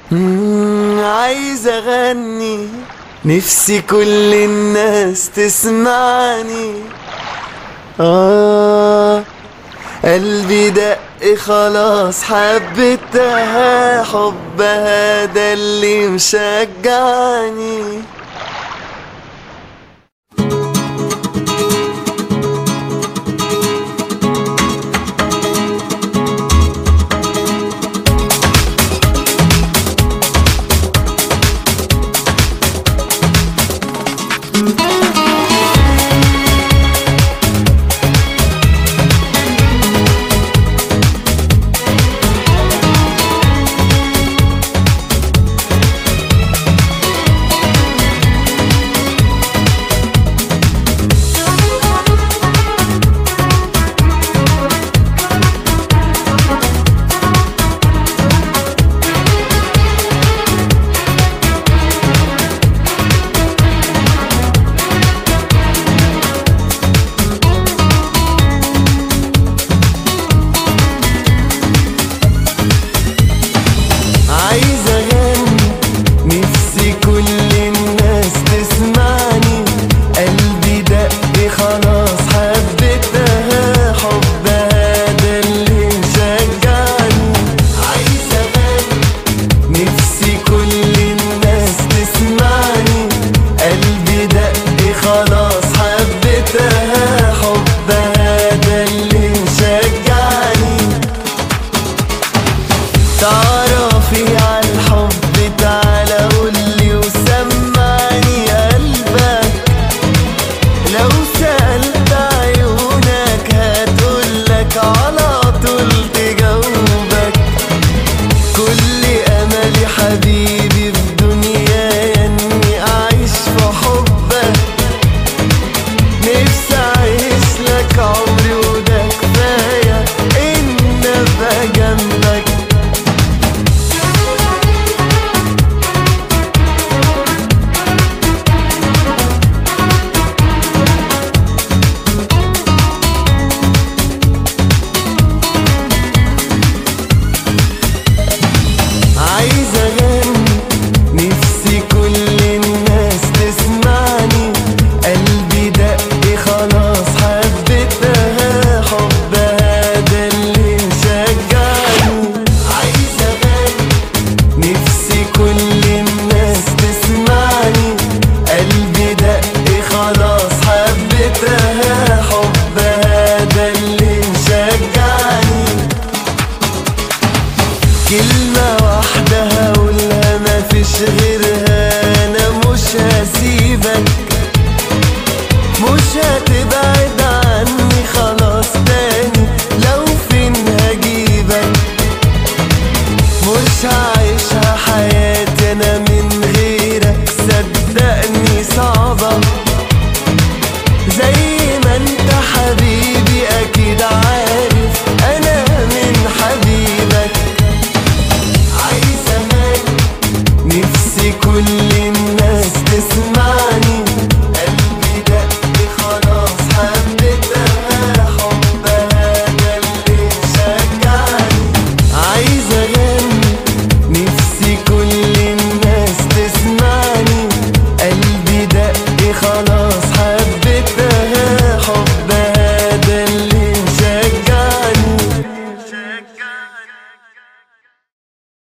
مم، عايز اغني نفسي كل الناس تسمعني آه قلبي دق خلاص حبيتها حبها ده اللي مشجعني عايز اغني نفسي كل الناس تسمعني قلبي دق خلاص حبيتها حبها ده اللي مشجعني عايز اغني نفسي كل الناس تسمعني قلبي دق خلاص حبيتها حبها ده اللي مشجعني تعرفي عالحب تعالى قولي وسمعني قلبك لو سألت عيونك هتقولك على طول تجاوبك كل أملي حبيبي في دنيا إني أعيش في حبك نفسي أعيش لك عمري وده كفاية إن أبقى جنبك عايز اغني نفسي كل الناس تسمعني قلبي دق خلاص حبيتها حبها ده اللي مشجعني عايز اغني نفسي كل الناس تسمعني قلبي دق خلاص حبيتها حبها ده اللي مشجعني كلمة واحدة هقولها مفيش غيرها أنا مش هسيبك مش هتبعد عني خلاص تاني لو فين هجيبك مش هعيشها حياتي أنا